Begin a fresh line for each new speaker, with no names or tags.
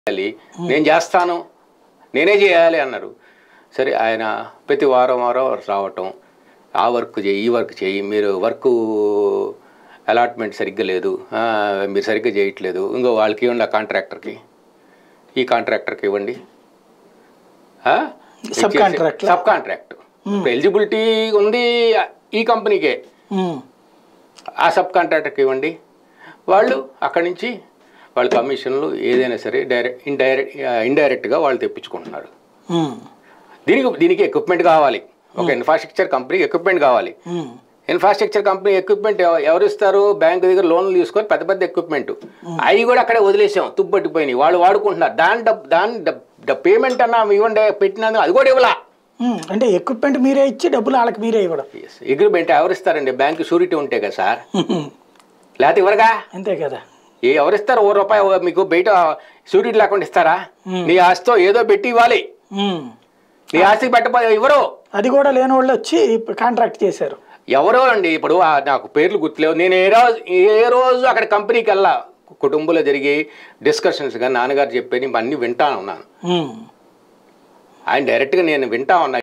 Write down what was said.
చేయాలి నేను చేస్తాను నేనే చేయాలి అన్నారు సరే ఆయన ప్రతి వారం వారం రావటం ఆ వర్క్ చేయి ఈ వర్క్ చేయి మీరు వర్క్ అలాట్మెంట్ సరిగ్గా లేదు ఆ, మీరు సరిగ్గా చేయట్లేదు ఇంకో వాళ్ళకి ఇవ్వండి ఆ కాంట్రాక్టర్కి ఈ కాంట్రాక్టర్కి ఇవ్వండి ఆ?
Sub contract లా?
సబ్ కాంట్రాక్ట్ ఇప్పుడు ఎలిజిబిలిటీ ఉంది ఈ కంపెనీకే
ఉమ్,
ఆ సబ్ కాంట్రాక్టర్కి ఇవ్వండి వాళ్ళు అక్కడి నుంచి వాళ్ళ కమిషన్లు ఏదైనా సరే డైరెక్ట్ ఇండైరెక్ట్ ఇండైరెక్ట్గా వాళ్ళు తెప్పించుకుంటున్నారు
ఉమ్,
దీనికి దీనికి ఎక్విప్మెంట్ కావాలి ఒక ఇన్ఫ్రాస్ట్రక్చర్ కంపెనీకి ఎక్విప్మెంట్ కావాలి
ఉమ్,
ఇన్ఫ్రాస్ట్రక్చర్ కంపెనీ ఎక్విప్మెంట్ ఎవ- ఎవరు ఇస్తారు బ్యాంక్ దగ్గర లోన్లు తీసుకొని పెద్ద పెద్ద ఎక్విప్మెంట్ అవి కూడా అక్కడే వదిలేసాం తుప్పట్టిపోయినాయి వాళ్ళు వాడుకుంటున్నారు దాని డబ్ దాని డబ్ పేమెంట్ అన్న ఇవ్వండి పెట్టినందుకు అది కూడా ఇవ్వలా
ఉమ్, అంటే ఎక్విప్మెంట్ మీరే ఇచ్చి డబ్బులు వాళ్ళకి మీరే ఇవ్వడం
అగ్రిమెంట్ ఎవరు ఇస్తారండి బ్యాంక్ షూరిటీ ఉంటే కదా సార్
ఉమ్,
లేకపోతే ఇవ్వరుగా
అంతే కదా
ఏ ఎవరిస్తారు ఓ రూపాయి ఓ మీకు బయట షూరిటీ లేకుండా ఇస్తారా నీ ఆస్తితో ఏదో పెట్టి ఇవ్వాలి
ఉమ్,
నీ ఆస్తికి పెట్టబో ఇవ్వరు
అది కూడా లేని వాళ్ళు వచ్చి కాంట్రాక్ట్ చేశారు
ఎవరో అండి ఇప్పుడు ఆ నాకు పేర్లు గుర్తులేవు నేను ఏ రోజు ఏ రోజు అక్కడ కంపెనీకి వెళ్ళా కుటుంబంలో జరిగే డిస్కషన్స్ కానీ నాన్నగారు చెప్పేది అన్నీ వింటా ఉన్నాను
ఉమ్.
ఆయన డైరెక్ట్గా నేను వింటా ఉన్నా